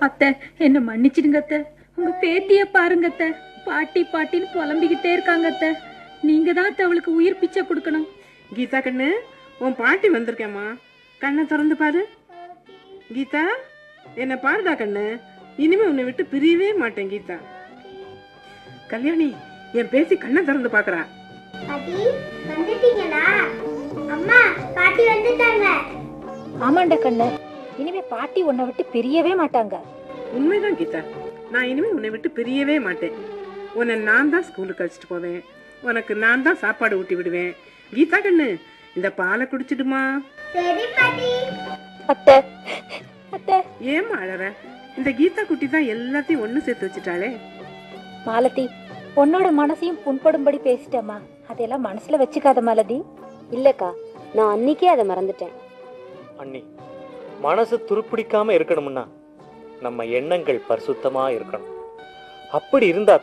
அத்தை என்ன மன்னிச்சிடுங்க அத்தை உங்க பேத்திய பாருங்க அத்தை பாட்டி பாட்டின்னு புலம்பிக்கிட்டே இருக்காங்க அத்தை நீங்க தான் அத்தை அவளுக்கு உயிர் பிச்சை கொடுக்கணும் கீதா கண்ணு உன் பாட்டி வந்திருக்கேம்மா கண்ணை திறந்து பாரு கீதா என்ன பாருடா கண்ணு இனிமே உன்னை விட்டு பிரியவே மாட்டேன் கீதா கல்யாணி என் பேசி கண்ணை திறந்து பாக்குறா பாட்டி வந்துட்டீங்களா அம்மா பாட்டி வந்துட்டாங்க ஆமாண்ட கண்ணு இனிமே பாட்டி உன்னை விட்டு பிரியவே மாட்டாங்க உண்மைதான் கீதா நான் இனிமே உன்னை விட்டு பிரியவே மாட்டேன் உன்னை நான் தான் ஸ்கூலுக்கு அழைச்சிட்டு போவேன் உனக்கு நான் தான் சாப்பாடு ஊட்டி விடுவேன் கீதா கண்ணு இந்த பாலை குடிச்சிடுமா சரி பாட்டி அத்தை அத்தை ஏம்மா அழற இந்த கீதா குட்டி தான் எல்லாத்தையும் ஒன்று சேர்த்து வச்சுட்டாளே மாலதி உன்னோட மனசையும் புண்படும்படி பேசிட்டேம்மா அதெல்லாம் மனசுல வச்சுக்காத மாலதி இல்லக்கா நான் அன்னைக்கே அதை மறந்துட்டேன் அண்ணி மனசு துருப்பிடிக்காம இருக்கணும்னா நம்ம எண்ணங்கள் பரிசுத்தமா இருக்கணும் அப்படி இருந்தா